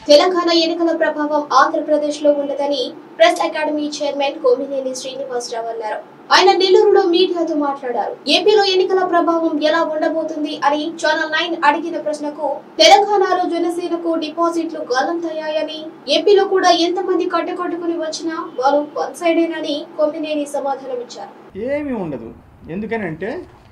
తెలంగాణ ఎన్నికల ప్రభావం ఆంధ్రప్రదేశ్ లో ఉండదని press academy chairman Kommineni Srinivasa Rao అన్నారు ఆయన నెల్లూరులో మీడియాతో మాట్లాడారు ఏపీలో ఎన్నికల ప్రభావం ఎలా ఉండబోతుంది అని ఛానల్ నైన్ అడిగిన ప్రశ్నకు తెలంగాణలో జనసేనకు డిపాజిట్లు గల్లంతయ్యాయని ఏపీలో కూడా ఎంతమంది కట్టుకొట్టుకుని వచ్చినా వారు వన్ సైడేనని కొమ్మినేని సమాధానమిచ్చారు ఏమీ ఉండదు ఎందుకనంటే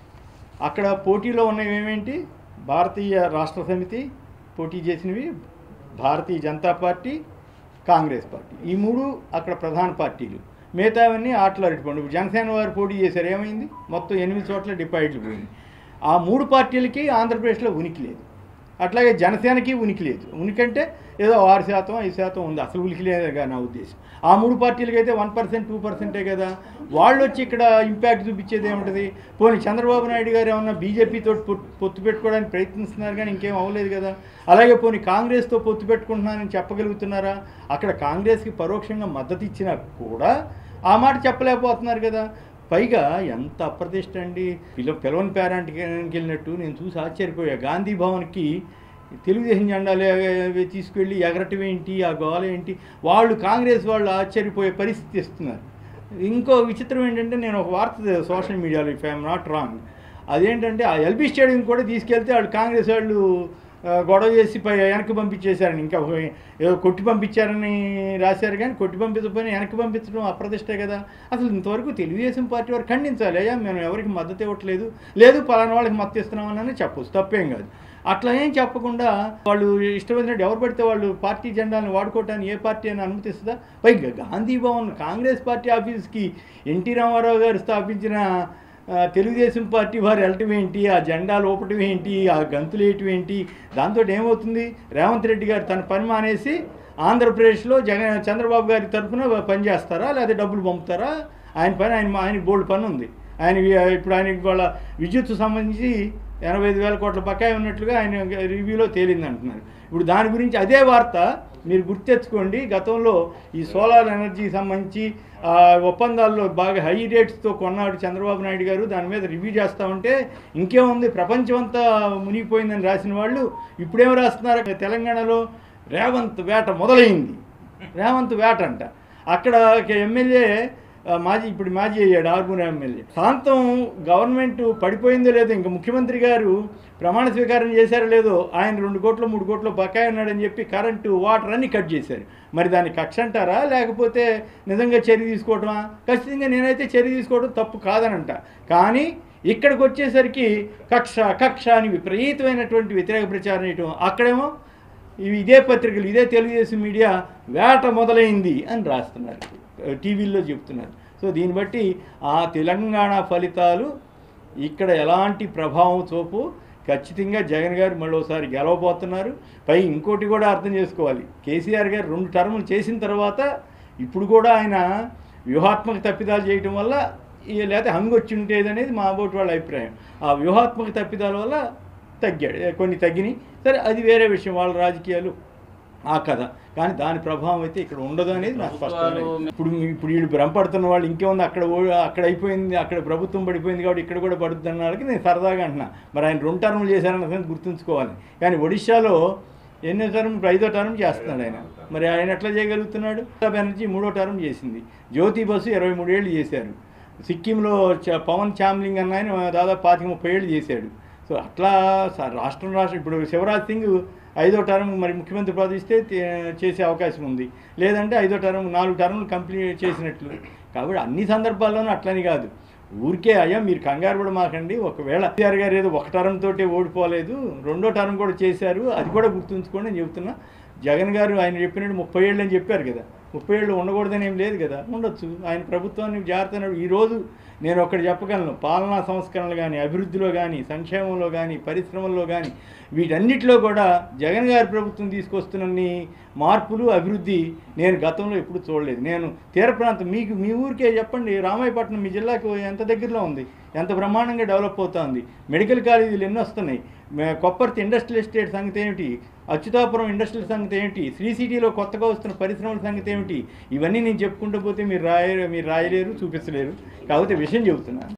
అక్కడ పోటీలో ఉన్నవి ఏమేంటి భారతీయ రాష్ట్ర సమితి పోటీ చేసినవి భారతీయ జనతా పార్టీ కాంగ్రెస్ పార్టీ ఈ మూడు అక్కడ ప్రధాన పార్టీలు మిగతావన్నీ ఆటలు అరటిపోండి జనసేన వారు పోటీ చేశారు ఏమైంది మొత్తం ఎనిమిది చోట్ల డిపాజిట్లు పోయింది ఆ మూడు పార్టీలకి ఆంధ్రప్రదేశ్లో ఉనికి లేదు అట్లాగే జనసేనకి ఉనికి లేదు ఉనికి అంటే ఏదో ఆరు శాతం ఐదు శాతం ఉంది అసలు ఉనికి లేదుగా నా ఉద్దేశం ఆ మూడు పార్టీలకి అయితే వన్ పర్సెంట్ టూ పర్సెంటే కదా వాళ్ళు వచ్చి ఇక్కడ ఇంపాక్ట్ చూపించేది ఏముంటుంది పోనీ చంద్రబాబు నాయుడు గారు ఏమన్నా బీజేపీతో పొత్తు పెట్టుకోవడానికి ప్రయత్నిస్తున్నారు కానీ ఇంకేం అవ్వలేదు కదా అలాగే పోనీ కాంగ్రెస్తో పొత్తు పెట్టుకుంటున్నానని చెప్పగలుగుతున్నారా అక్కడ కాంగ్రెస్కి పరోక్షంగా మద్దతు ఇచ్చినా కూడా ఆ మాట చెప్పలేకపోతున్నారు కదా పైగా ఎంత అప్రతిష్ట అండి పిల్ల పిలవని పేరెంట్కి వెళ్ళినట్టు నేను చూసి ఆశ్చర్యపోయా గాంధీ భవన్కి తెలుగుదేశం జెండాలు ఎగ- తీసుకెళ్ళి ఎగరటం ఏంటి ఆ గోల ఏంటి వాళ్ళు కాంగ్రెస్ వాళ్ళు ఆశ్చర్యపోయే పరిస్థితి ఇస్తున్నారు ఇంకో విచిత్రం ఏంటంటే నేను ఒక వార్త సోషల్ మీడియాలో ఇఫ్ ఐఎమ్ నాట్ రాంగ్ అదేంటంటే ఆ ఎల్బీ స్టేడియం కూడా తీసుకెళ్తే వాళ్ళు కాంగ్రెస్ వాళ్ళు ఆ, గొడవ చేసి పై వెనక్కి పంపించేశారని ఇంకా ఏదో కొట్టి పంపించారని రాశారు కానీ కొట్టి పంపించకపోయినా వెనక్కి పంపించడం అప్రతిష్టే కదా అసలు ఇంతవరకు తెలుగుదేశం పార్టీ వారు ఖండించాలి అయ్యా మేము ఎవరికి మద్దతు ఇవ్వట్లేదు లేదు పలానా వాళ్ళకి మద్దతు ఇస్తున్నామని చెప్పొచ్చు తప్పేం కాదు అట్లా ఏం చెప్పకుండా వాళ్ళు ఇష్టమైనట్టు ఎవరు పడితే వాళ్ళు పార్టీ జెండాలను వాడుకోవటానికి ఏ పార్టీ అని అనుమతిస్తుందా పైగా గాంధీ భవన్ కాంగ్రెస్ పార్టీ ఆఫీస్కి ఎన్టీ రామారావు గారు స్థాపించిన ఆ, తెలుగుదేశం పార్టీ వారు వెళ్ళటం ఏంటి ఆ జెండా లోపటం ఏంటి ఆ గంతులు వేయటం ఏంటి దాంతో ఏమవుతుంది రేవంత్ రెడ్డి గారు తన పని మానేసి ఆంధ్రప్రదేశ్లో జగన్ చంద్రబాబు గారి తరఫున పనిచేస్తారా లేదా డబ్బులు పంపుతారా ఆయన పని ఆయన ఆయనకి బోల్డ్ పని ఉంది ఆయన ఇప్పుడు ఆయనకి వాళ్ళ విద్యుత్ సంబంధించి ఎనభై ఐదు వేల కోట్ల బకాయి ఉన్నట్లుగా ఆయన రివ్యూలో తేలింది అంటున్నారు ఇప్పుడు దాని గురించి అదే వార్త మీరు గుర్తెచ్చుకోండి గతంలో ఈ సోలార్ ఎనర్జీకి సంబంధించి ఆ, ఒప్పందాల్లో బాగా హై రేట్స్తో కొన్నాడు చంద్రబాబు నాయుడు గారు దాని మీద రివ్యూ చేస్తా ఉంటే ఇంకేముంది ప్రపంచం అంతా మునిగిపోయిందని రాసిన వాళ్ళు ఇప్పుడేం రాస్తున్నారు తెలంగాణలో రేవంత్ వేట మొదలైంది రేవంత్ వేట అంట అక్కడ ఒక ఎమ్మెల్యే ఆ, మాజీ ఇప్పుడు మాజీ అయ్యాడు ఆర్మూర్ ఎమ్మెల్యే ప్రాంతం గవర్నమెంట్ పడిపోయిందో లేదో ఇంకా ముఖ్యమంత్రి గారు ప్రమాణ స్వీకారం చేశారో లేదో ఆయన రెండు కోట్లు మూడు కోట్లు బకాయి ఉన్నాడని చెప్పి కరెంటు వాటర్ అన్ని కట్ చేశారు మరి దాన్ని కక్ష అంటారా లేకపోతే నిజంగా చర్య తీసుకోవటమా ఖచ్చితంగా నేనైతే చర్య తీసుకోవడం తప్పు కాదనంట కానీ ఇక్కడికి వచ్చేసరికి కక్ష కక్ష అని విపరీతమైనటువంటి వ్యతిరేక ప్రచారం చేయటం అక్కడేమో ఇవి ఇదే పత్రికలు ఇదే తెలుగుదేశం మీడియా వేట మొదలైంది అని రాస్తున్నారు టీవీల్లో చెప్తున్నారు సో దీన్ని బట్టి ఆ తెలంగాణ ఫలితాలు ఇక్కడ ఎలాంటి ప్రభావం చూపు ఖచ్చితంగా జగన్ గారు మళ్ళోసారి గెలవబోతున్నారు పై ఇంకోటి కూడా అర్థం చేసుకోవాలి కేసీఆర్ గారు రెండు టర్ములు చేసిన తర్వాత ఇప్పుడు కూడా ఆయన వ్యూహాత్మక తప్పిదాలు చేయటం వల్ల ఈ లేకపోతే హంగు వచ్చి ఉండేది అనేది మా బోటి వాళ్ళ అభిప్రాయం ఆ వ్యూహాత్మక తప్పిదాల వల్ల తగ్గాడు ఏ, కొన్ని తగ్గినాయి సరే అది వేరే విషయం వాళ్ళ రాజకీయాలు ఆ కథ కానీ దాని ప్రభావం అయితే ఇక్కడ ఉండదు అనేది నాకు స్పష్టంగా ఇప్పుడు ఇప్పుడు వీళ్ళు భ్రమపడుతున్న వాళ్ళు ఇంకేముంది అక్కడ ఓ- అక్కడ అయిపోయింది అక్కడ ప్రభుత్వం పడిపోయింది కాబట్టి ఇక్కడ కూడా పడుతుంది అన్న వాళ్ళకి నేను సరదాగా అంటున్నా మరి ఆయన రెండు టర్ములు చేశారన్న సంగతి గుర్తుంచుకోవాలి కానీ ఒడిశాలో ఎన్నో టర్మ్ ఇప్పుడు ఐదో టర్మ్ చేస్తున్నాడు ఆయన మరి ఆయన ఎట్లా చేయగలుగుతున్నాడు మమతా బెనర్జీ మూడో టర్మ్ చేసింది జ్యోతి బస్సు ఇరవై మూడేళ్ళు చేశారు సిక్కింలో చ- పవన్ చామ్లింగ్ అన్న ఆయన దాదాపు పాతిక ముప్పై ఏళ్ళు చేశాడు సో అట్లా స- రాష్ట్రం రాష్ట్రం ఇప్పుడు శివరాజ్ సింగ్ ఐదో టర్మ్ మరి ముఖ్యమంత్రి పదవి ఇస్తే తే- చేసే అవకాశం ఉంది లేదంటే ఐదో టర్మ్ నాలుగు టర్ములు కంప్లీట్ చేసినట్లు కాబట్టి అన్ని సందర్భాల్లోనూ అట్లని కాదు ఊరికే అయ్యా మీరు కంగారు కూడా మాకండి ఒకవేళ కేసీఆర్ గారు ఏదో ఒక టర్మ్ తోటే ఓడిపోలేదు రెండో టర్మ్ కూడా చేశారు అది కూడా గుర్తుంచుకోండి అని చెప్తున్నా జగన్ గారు ఆయన చెప్పినట్టు ముప్పై ఏళ్ళు అని చెప్పారు కదా ముప్పై ఏళ్ళు ఉండకూడదని ఏం లేదు కదా ఉండొచ్చు ఆయన ప్రభుత్వాన్ని జాగ్రత్త ఈరోజు నేను ఒకటి చెప్పగలను పాలనా సంస్కరణలు కానీ అభివృద్ధిలో కానీ సంక్షేమంలో కానీ పరిశ్రమల్లో కానీ వీటన్నిటిలో కూడా జగన్ గారి ప్రభుత్వం తీసుకొస్తున్నన్ని మార్పులు అభివృద్ధి నేను గతంలో ఎప్పుడు చూడలేదు నేను తీర ప్రాంతం మీకు మీ ఊరికే చెప్పండి రామాయపట్నం మీ జిల్లాకు ఎంత దగ్గరలో ఉంది ఎంత బ్రహ్మాండంగా డెవలప్ అవుతుంది మెడికల్ కాలేజీలు ఎన్ని వస్తున్నాయి మే- కొప్పర్తి ఇండస్ట్రియల్ ఎస్టేట్ సంగతి ఏమిటి అచ్యుతాపురం ఇండస్ట్రియల్ సంగతి ఏమిటి శ్రీ సిటీలో కొత్తగా వస్తున్న పరిశ్రమల సంగతి ఏమిటి ఇవన్నీ నేను చెప్పుకుంటూ పోతే మీరు రాయ మీరు రాయలేరు చూపించలేరు కాకపోతే విషయం చెబుతున్నాను